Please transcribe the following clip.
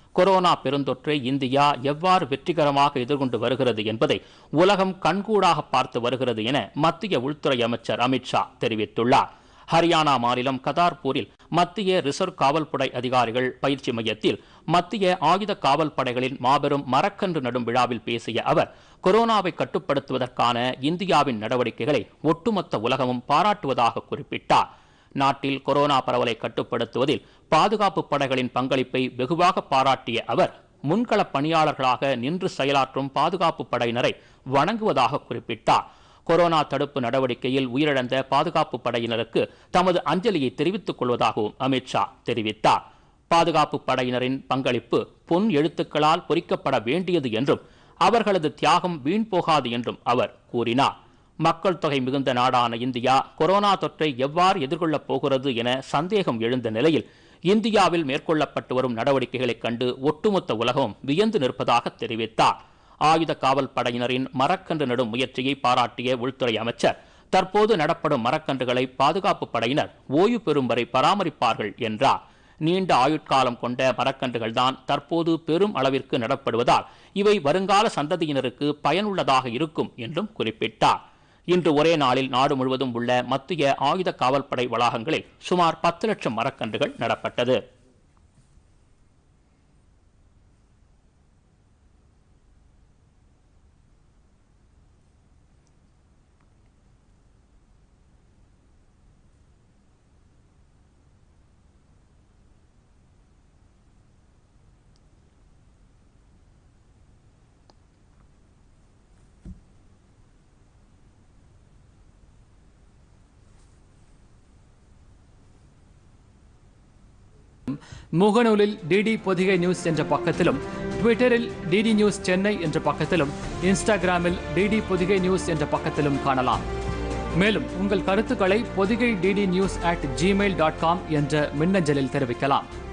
corona பெருந்தொற்றை India எவ்வாறு வெற்றிகரமாக எதிர்கொண்டு வருகிறது என்பதை உலகம் கண்கூடாக பார்த்து வருகிறது என மத்திய உள்துறை அமைச்சர் அமித்ஷா தெரிவித்துள்ளார் ஹரியானா மாநிலம் கதார்பூரில் மத்திய ரிசர்வ் காவல்படை அதிகாரிகள் பயிற்சி மையத்தில் மத்திய ஆயுத காவல் படைகளின் மாபெரும் மரக்கன்று நடும் விழாவில் பேசிய அவர் கொரோனாவை கட்டுப்படுத்துவதற்கான இந்தியாவின் நடவடிக்கைகளை ஒட்டுமொத்த உலகமும் பாராட்டுவதாக குறிப்பிட்டார் நாட்டில் கொரோனா பரவலை கட்டுப்படுத்துவதில் பாதுகாப்பு படைகளின் பங்களிப்பை வெகுவாக பாராட்டிய அவர் முன்களப் பணியாளர்களாக நின்று செயலாற்றும் பாதுகாப்பு படையினரை வணங்குவதாக குறிப்பிட்டார் கொரோனா தடுப்பு நடவடிக்கையில் உயிரிழந்த பாதுகாப்பு படையினருக்கு தமது அஞ்சலியை தெரிவித்துக் கொள்வதாகவும் அமித்ஷா தெரிவித்தார் பாதுகாப்பு படையினரின் பங்களிப்பு பொன் எழுத்துக்களால் பொறிக்கப்பட வேண்டியது என்றும் அவர்களது தியாகம் வீண் போகாது என்றும் அவர் கூறினார் மக்கள் தொகை மிகுந்த நாடான இந்தியா கொரோனா தொற்றை எவ்வாறு எதிர்கொள்ளப் போகிறது என சந்தேகம் எழுந்த நிலையில் இந்தியாவில் மேற்கொள்ளப்பட்டு வரும் நடவடிக்கைகளைக் கண்டு ஒட்டுமொத்த உலகமும் வியந்து நிற்பதாக தெரிவித்தார் ஆயுத காவல் படையினரின் மரக்கன்று நடும் முயற்சியை பாராட்டிய உள்துறை அமைச்சர் தற்போது நடப்படும் மரக்கன்றுகளை பாதுகாப்பு படையினர் ஓய்வு பெறும் வரை பராமரிப்பார்கள் என்றார் நீண்ட ஆயுட்காலம் கொண்ட மரக்கன்றுகள் தான் தற்போது பெரும் அளவிற்கு நடப்படுவதால் இவை வருங்கால சந்ததியினருக்கு பயனுள்ளதாக இருக்கும் என்றும் குறிப்பிட்டார் இன்று ஒரே நாளில் நாடு முழுவதும் உள்ள மத்திய ஆயுத காவல்படை வளாகங்களில் சுமார் பத்து லட்சம் மரக்கன்றுகள் நடப்பட்டது முகநூலில் டிடி பொதிகை நியூஸ் என்ற பக்கத்திலும் ட்விட்டரில் டிடி நியூஸ் சென்னை என்ற பக்கத்திலும் இன்ஸ்டாகிராமில் டிடி பொதிகை நியூஸ் என்ற பக்கத்திலும் காணலாம் மேலும் உங்கள் கருத்துக்களை Pothigai DD news at Gmail dot com என்ற மின்னஞ்சலில் தெரிவிக்கலாம்